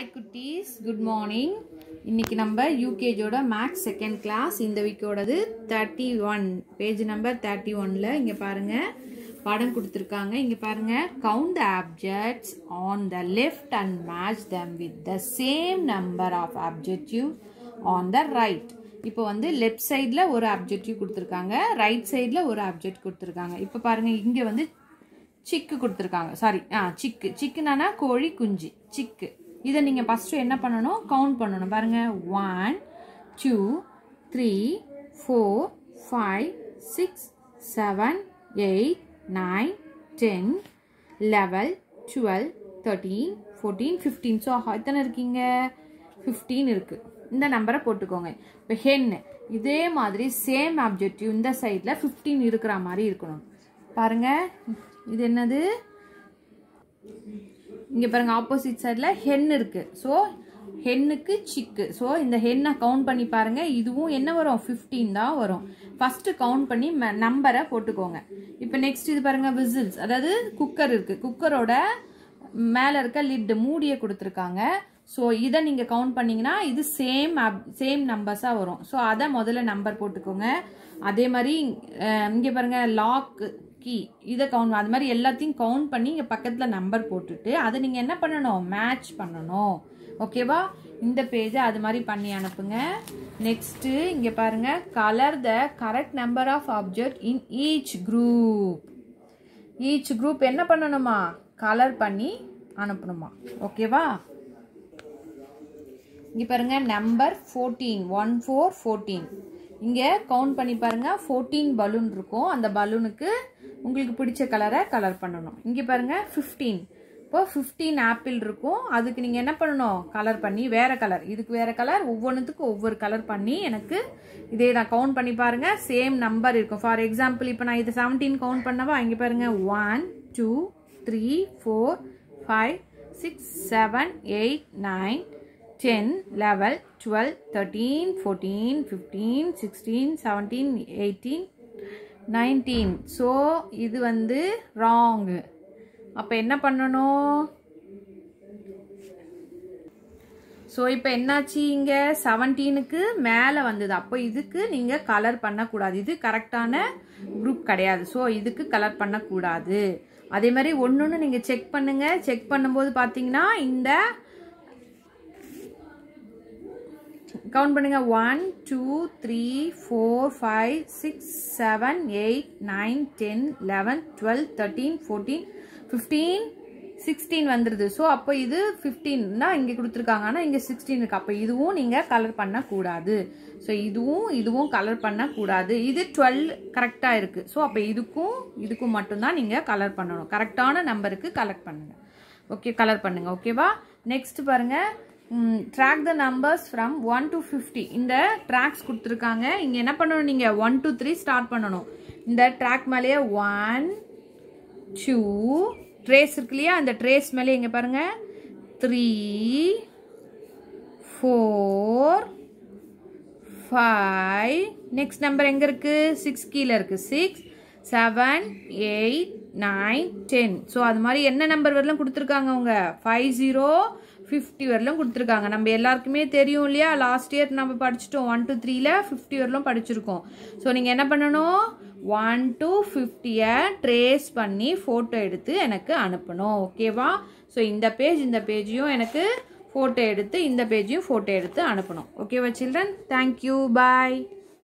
hi குட்டீஸ் good morning இன்னைக்கு நம்ம யூகேஜோட மேக்ஸ் செகண்ட் கிளாஸ் இந்த வீக்கோடது thirty one page number thirty ஒன்ல இங்க பாருங்க படம் கொடுத்துருக்காங்க இங்க பாருங்க count the objects on the left and match them with the same number of objective on the right இப்போ வந்து லெஃப்ட் சைடில் ஒரு ஆப்ஜெக்டிவ் கொடுத்துருக்காங்க ரைட் சைடில் ஒரு ஆப்ஜெக்ட் கொடுத்துருக்காங்க இப்போ பாருங்க இங்கே வந்து சிக்கு கொடுத்துருக்காங்க சாரி ஆ சிக்கு சிக்குனா கோழி குஞ்சு சிக்கு இதை நீங்கள் ஃபஸ்ட்டு என்ன பண்ணணும் கவுண்ட் பண்ணணும் பாருங்க one two three four five six seven eight nine ten eleven twelve thirteen fourteen fifteen so எத்தனை இருக்கீங்க ஃபிஃப்டீன் இருக்குது இந்த நம்பரை போட்டுக்கோங்க இப்போ ஹென்னு இதே மாதிரி சேம் ஆப்ஜெக்டிவ் இந்த சைடில் ஃபிஃப்டீன் இருக்கிற மாதிரி இருக்கணும் பாருங்க இது என்னது இங்கே பாருங்க ஆப்போசிட் சைடில் ஹென் இருக்கு ஸோ ஹென்னுக்கு சிக்கு ஸோ இந்த ஹென்னை கவுண்ட் பண்ணி பாருங்க இதுவும் என்ன வரும் ஃபிஃப்டீன் தான் வரும் ஃபர்ஸ்ட் கவுண்ட் பண்ணி நம்பரை போட்டுக்கோங்க இப்போ நெக்ஸ்ட் இது பாருங்க விசில்ஸ் அதாவது குக்கர் இருக்கு குக்கரோட மேலே இருக்க லிட் மூடியை கொடுத்துருக்காங்க ஸோ இதை நீங்கள் கவுண்ட் பண்ணீங்கன்னா இது சேம் சேம் நம்பர்ஸாக வரும் ஸோ அதை முதல்ல நம்பர் போட்டுக்கோங்க அதே மாதிரி இங்கே பாருங்க லாக் கீ இதை கவுண்ட் அது மாதிரி எல்லாத்தையும் கவுண்ட் பண்ணி இங்கே பக்கத்தில் நம்பர் போட்டுட்டு அதை நீங்கள் என்ன பண்ணணும் மேட்ச் பண்ணணும் ஓகேவா இந்த பேஜை அது மாதிரி பண்ணி அனுப்புங்க நெக்ஸ்ட்டு இங்கே பாருங்க colour the correct number of object in each group each group என்ன பண்ணணுமா கலர் பண்ணி அனுப்பணுமா ஓகேவா இங்கே பாருங்க number fourteen one four fourteen இங்கே கவுண்ட் பண்ணி பாருங்க ஃபோர்டீன் பலூன் இருக்கும் அந்த பலூனுக்கு உங்களுக்கு பிடிச்ச கலரை கலர் பண்ணணும் இங்கே பாருங்க ஃபிஃப்டீன் இப்போ ஃபிஃப்டீன் ஆப்பிள் இருக்கும் அதுக்கு நீங்கள் என்ன பண்ணணும் கலர் பண்ணி வேறு கலர் இதுக்கு வேறு கலர் ஒவ்வொன்றுத்துக்கும் ஒவ்வொரு கலர் பண்ணி எனக்கு இதே நான் கவுண்ட் பண்ணி பாருங்க சேம் நம்பர் இருக்கும் ஃபார் எக்ஸாம்பிள் இப்போ நான் இது செவன்டீன் கவுண்ட் பண்ணவா இங்கே பாருங்க one two three four five six seven eight nine ten eleven twelve thirteen fourteen fifteen sixteen seventeen eighteen nineteen so இது வந்து ராங்கு அப்போ என்ன பண்ணணும் ஸோ இப்போ என்னாச்சு இங்கே செவன்டீனுக்கு மேலே வந்தது அப்போ இதுக்கு நீங்கள் கலர் பண்ணக்கூடாது இது கரெக்டான குரூப் கிடையாது ஸோ இதுக்கு கலர் பண்ணக்கூடாது அதே மாதிரி ஒன்று ஒன்று நீங்கள் செக் பண்ணுங்கள் செக் பண்ணும்போது பார்த்தீங்கன்னா இந்த கவுண்ட் பண்ணுங்க one two three four five six seven eight nine ten eleven twelve thirteen fourteen fifteen sixteen வந்துடுது ஸோ அப்போ இது ஃபிஃப்டீன் தான் இங்கே கொடுத்துருக்காங்க ஆனால் இங்கே சிக்ஸ்டீன் இருக்கு அப்போ இதுவும் நீங்கள் கலர் பண்ணக்கூடாது ஸோ இதுவும் இதுவும் கலர் பண்ணக்கூடாது இது டுவெல் கரெக்டாக இருக்குது ஸோ அப்போ இதுக்கும் இதுக்கும் மட்டும்தான் நீங்கள் கலர் பண்ணணும் கரெக்டான நம்பருக்கு கலெக்ட் பண்ணுங்கள் ஓகே கலர் பண்ணுங்கள் ஓகேவா நெக்ஸ்ட் பாருங்கள் track the numbers from one to fifty இந்த ட்ராக்ஸ் கொடுத்துருக்காங்க இங்கே என்ன பண்ணணும் நீங்கள் ஒன் டூ த்ரீ ஸ்டார்ட் பண்ணணும் இந்த ட்ராக் மேலேயே ஒன் டூ ட்ரேஸ் இருக்கு இல்லையா அந்த ட்ரேஸ் மேலே இங்கே பாருங்கள் three four five next number எங்கே இருக்குது சிக்ஸ் கீழே இருக்குது six seven eight nine ten so அது மாதிரி என்ன நம்பர் வரலாம் கொடுத்துருக்காங்க அவங்க ஃபைவ் ஜீரோ ஃபிஃப்டி வரலும் கொடுத்துருக்காங்க நம்ம எல்லாருக்குமே தெரியும் இல்லையா லாஸ்ட் இயர் நம்ம படிச்சிட்டோம் ஒன் டு த்ரீல ஃபிஃப்டி வரலும் படிச்சிருக்கோம் ஸோ நீங்கள் என்ன பண்ணணும் ஒன் டு ஃபிஃப்டியை ட்ரேஸ் பண்ணி ஃபோட்டோ எடுத்து எனக்கு அனுப்பணும் ஓகேவா ஸோ இந்த பேஜ் இந்த பேஜையும் எனக்கு ஃபோட்டோ எடுத்து இந்த பேஜையும் ஃபோட்டோ எடுத்து அனுப்பணும் ஓகேவா சில்ட்ரன் தேங்க்யூ பாய்